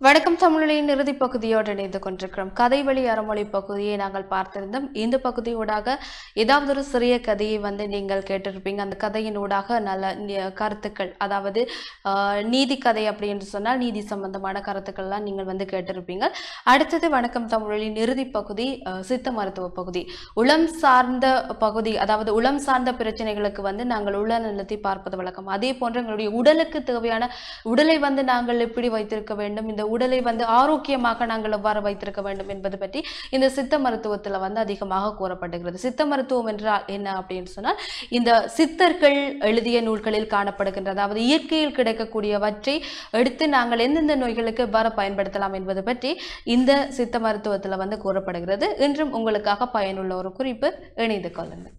வணக்கம் தமிழின் இறுதி பகுதியோடு இணைந்து கொண்டிருக்கிறோம் கதை வழி அறமொழி பகுதியை நாங்கள் பார்த்திருந்தோம் இந்த பகுதியூடாக ஏதாவது ஒரு சிறிய கதையை வந்து நீங்கள் கேட்டிருப்பீங்க அந்த கதையின் ஊடாக நல்ல நி- கருத்துக்கள் அதாவது ஆஹ், நீதி கதை அப்படி என்று சொன்னால் நீதி சம்பந்தமான கருத்துக்கள்லாம் நீங்கள் வந்து கேட்டிருப்பீங்க அடுத்தது வணக்கம் தமிழின் இறுதி பகுதி ஆஹ், சித்த மருத்துவ பகுதி உளம் சார்ந்த பகுதி அதாவது உளம் சார்ந்த பிரச்சனைகளுக்கு வந்து நாங்கள் உள நலத்தை பார்ப்பது வழக்கம் அதே போன்று எங்களுடைய உடலுக்கு தேவையான உடலை வந்து நாங்கள் எப்படி வைத்திருக்க வேண்டும் இந்த உடலை வந்து ஆரோக்கியமாக நாங்கள் எவ்வாறு வைத்திருக்க வேண்டும் என்பது பற்றி இந்த சித்த மருத்துவத்தில் வந்து அதிகமாக கூறப்படுகிறது சித்த மருத்துவம் என்றால் என்ன அப்படின்னு சொன்னால் இந்த சித்தர்கள் எழுதிய நூல்களில் காணப்படுகின்ற அதாவது இயற்கையில் கிடைக்கக்கூடியவற்றை எடுத்து நாங்கள் எந்தெந்த நோய்களுக்கு எவ்வாறு பயன்படுத்தலாம் என்பது பற்றி இந்த சித்த மருத்துவத்தில் வந்து கூறப்படுகிறது இன்றும் உங்களுக்காக பயனுள்ள ஒரு குறிப்பு இணைந்து கொள்ளுங்கள்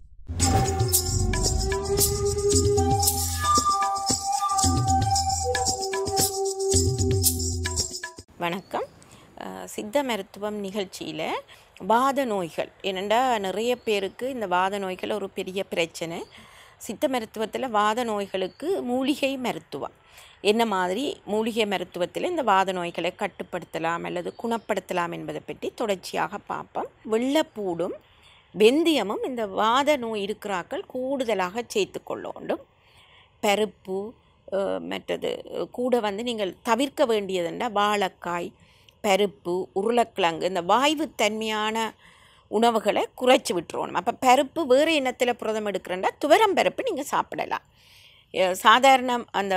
வணக்கம் அஹ் சித்த மருத்துவம் நிகழ்ச்சியில் வாத நோய்கள் ஏனெண்டா நிறைய பேருக்கு இந்த வாத நோய்கள் ஒரு பெரிய பிரச்சனை சித்த மருத்துவத்தில் வாத நோய்களுக்கு மூலிகை மருத்துவம் என்ன மாதிரி மூலிகை மருத்துவத்தில் இந்த வாத நோய்களை கட்டுப்படுத்தலாம் அல்லது குணப்படுத்தலாம் என்பதை பற்றி தொடர்ச்சியாக பார்ப்போம் வெள்ளப்பூடும் வெந்தயமும் இந்த வாத நோய் இருக்கிறாக்கள் கூடுதலாக சேர்த்து கொள்ள வேண்டும் பருப்பு அஹ், மற்றது கூட வந்து நீங்கள் தவிர்க்க வேண்டியதுன்னா வாழைக்காய் பருப்பு உருளைக்கிழங்கு இந்த வாய்வு தன்மையான உணவுகளை குறைச்சி விட்டுருவோம் அப்போ பருப்பு வேறு இனத்தில் புரதம் எடுக்கிறேன்னா துவரம் பருப்பு நீங்கள் சாப்பிடலாம் அஹ், சாதாரண அந்த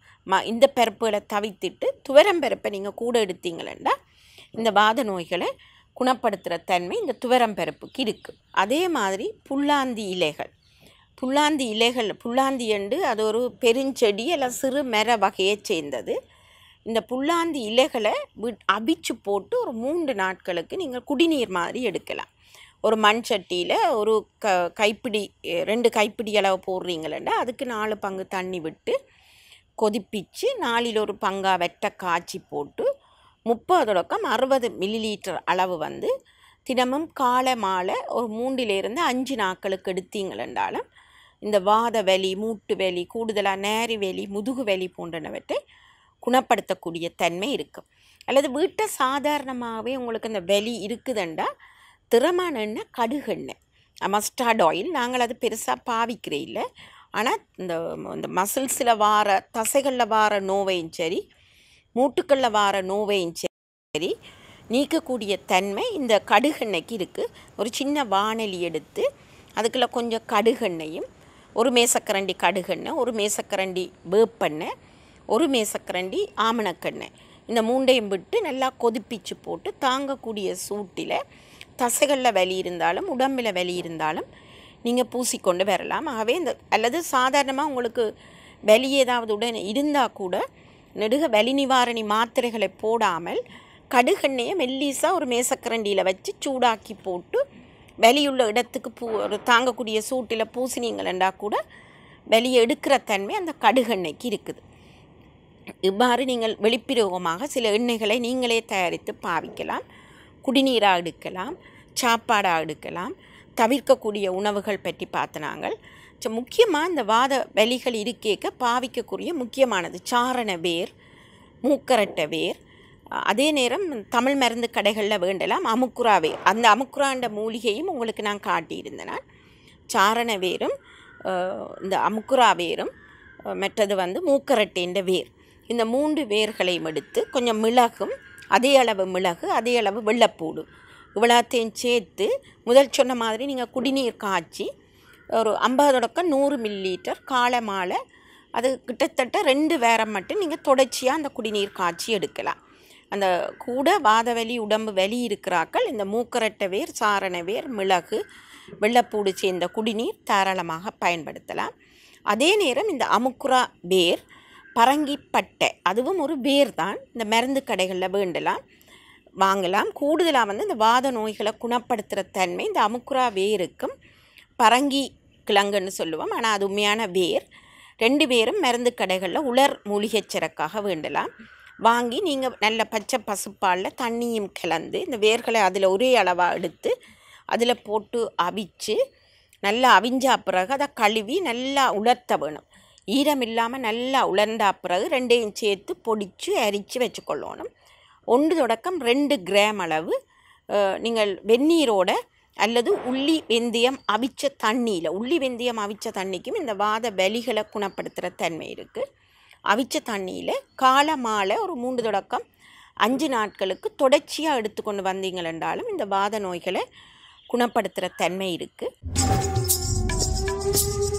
ம இந்த பருப்புகளை தவிர்த்திட்டு துவரம் பருப்பை நீங்கள் கூட எடுத்தீங்களா இந்த வாத நோய்களை குணப்படுத்துகிற தன்மை இந்த துவரம் பருப்புக்கு இருக்குது அதே மாதிரி புல்லாந்தி இலைகள் புல்லாந்தி இலைகள் புல்லாந்தி எண்டு அது ஒரு பெருஞ்செடி அல்ல சிறு மர வகையை சேர்ந்தது இந்த புல்லாந்தி இலைகளை விட் அவிச்சு போட்டு ஒரு மூன்று நாட்களுக்கு நீங்கள் குடிநீர் மாதிரி எடுக்கலாம் ஒரு மண் சட்டியில் ஒரு க கைப்பிடி அஹ், ரெண்டு கைப்பிடி அளவு போடுறீங்களா அதுக்கு நாலு பங்கு தண்ணி விட்டு கொதிப்பிச்சு நாலில் ஒரு பங்கா வெட்ட காய்ச்சி போட்டு முப்பது தொடக்கம் அறுபது மில்லிலீட்டர் அளவு வந்து தினமும் காலை மாலை ஒரு மூன்றிலிருந்து அஞ்சு நாட்களுக்கு எடுத்தீங்களென்றாலும் இந்த வாத வலி மூட்டு வலி கூடுதலாக நேரி வலி முதுகு வலி போன்றனவற்றை குணப்படுத்தக்கூடிய தன்மை இருக்கும் அல்லது வீட்டை சாதாரணமாகவே உங்களுக்கு இந்த வலி இருக்குதுண்டா திறமான எண்ணெய் கடுகெண்ணெய் மஸ்டார்ட் ஆயில் நாங்கள் அது பெருசாக பாவிக்கிறே இல்லை ஆனால் இந்த இந்த மசில்ஸில் வார தசைகளில் வார நோவையும் சரி மூட்டுக்களில் வார நோவையும் சரி நீக்கக்கூடிய தன்மை இந்த கடுகெண்ணெய்க்கு இருக்குது ஒரு சின்ன வாணலி எடுத்து அதுக்குள்ள கொஞ்சம் கடுகெண்ணெயும் ஒரு மேசக்கரண்டி கடுகெண்ணெய் ஒரு மேசக்கரண்டி வேப்பெண்ணெய் ஒரு மேசக்கரண்டி ஆமணக்கெண்ணெய் இந்த மூண்டையும் விட்டு நல்லா கொதிப்பிச்சு போட்டு தாங்கக்கூடிய சூட்டில் தசைகளில் வலி இருந்தாலும் உடம்பில் வலி இருந்தாலும் நீங்கள் பூசிக்கொண்டு வரலாம் ஆகவே இந்த அல்லது சாதாரணமாக உங்களுக்கு வலி ஏதாவது உடன் இருந்தால் கூட நெடுக வலி நிவாரணி மாத்திரைகளை போடாமல் கடுகெண்ணெயை மெல்லிசாக ஒரு மேசக்கரண்டியில் வச்சு சூடாக்கி போட்டு வெளியுள்ள இடத்துக்கு பூ ஒரு தாங்கக்கூடிய சூட்டில் பூசினீங்களா கூட வெளியே எடுக்கிற தன்மை அந்த கடுகெண்ணெய்க்கு இருக்குது இவ்வாறு நீங்கள் வெளிப்பிரயோகமாக சில எண்ணெய்களை நீங்களே தயாரித்து பாவிக்கலாம் குடிநீராக எடுக்கலாம் சாப்பாடாக எடுக்கலாம் தவிர்க்கக்கூடிய உணவுகள் பற்றி பார்த்து நாங்கள் முக்கியமாக இந்த வாத வலிகள் இருக்கேக்க பாவிக்கக்கூடிய முக்கியமானது சாரண வேர் மூக்கரட்டை வேர் அஹ் அதே நேரம் தமிழ் மருந்து கடைகளில் வேண்டலாம் அமுக்குரா வேர் அந்த அமுக்குராண்ட மூலிகையும் உங்களுக்கு நான் காட்டியிருந்தேன் நான் சாரண வேரும் அஹ் இந்த அமுக்குரா வேரும் அஹ் மற்றது வந்து மூக்கரட்டேன்ற வேர் இந்த மூன்று வேர்களையும் எடுத்து கொஞ்சம் மிளகும் அதே அளவு மிளகு அதே அளவு வெள்ளைப்பூடு இவ்வளோத்தையும் சேர்த்து முதல் சொன்ன மாதிரி நீங்கள் குடிநீர் காய்ச்சி ஒரு ஐம்பது தொடக்கம் நூறு மில்லிலிட்டர் காலை மாலை அது கிட்டத்தட்ட ரெண்டு வேரம் மட்டும் நீங்கள் தொடர்ச்சியாக அந்த குடிநீர் காய்ச்சி எடுக்கலாம் அந்த கூட வாதவலி உடம்பு வலி இருக்கிறாக்கள் இந்த மூக்கரட்டை வேர் சாரண வேர் மிளகு வெள்ளைப்பூடு சேர்ந்த குடிநீர் தாராளமாக பயன்படுத்தலாம் அதே நேரம் இந்த அமுக்குரா வேர் பரங்கிப்பட்டை அதுவும் ஒரு வேர் தான் இந்த மருந்து கடைகளில் வேண்டலாம் வாங்கலாம் கூடுதலாக வந்து இந்த வாத நோய்களை குணப்படுத்துகிற தன்மை இந்த அமுக்குரா வேருக்கும் பரங்கி கிழங்குன்னு சொல்லுவோம் ஆனால் அது உண்மையான வேர் ரெண்டு பேரும் மருந்து கடைகளில் உலர் மூலிகைச் சரக்காக வேண்டலாம் வாங்கி நீங்கள் நல்ல பச்சை பசுப்பாலில் தண்ணியும் கலந்து இந்த வேர்களை அதில் ஒரே அளவாக எடுத்து அதில் போட்டு அவிச்சு நல்லா அவிஞ்சா பிறகு அதை கழுவி நல்லா உலர்த்த வேணும் ஈரம் இல்லாமல் நல்லா உலர்ந்தா பிறகு ரெண்டையும் சேர்த்து பொடிச்சு அரித்து வச்சுக்கொள்ளணும் ஒன்று தொடக்கம் ரெண்டு கிராம் அளவு அஹ், நீங்கள் வெந்நீரோட அல்லது உள்ளி வெந்தயம் அவிச்ச தண்ணியில் உள்ளி வெந்தயம் அவிச்ச தண்ணிக்கும் இந்த வாத வலிகளை குணப்படுத்துகிற தன்மை இருக்குது அவிச்ச தண்ணியில் காலை மாலை ஒரு மூன்று தொடக்கம் அஞ்சு நாட்களுக்கு தொடர்ச்சியாக எடுத்துக்கொண்டு வந்தீங்கள் என்றாலும் இந்த வாத நோய்களை குணப்படுத்துகிற தன்மை இருக்குது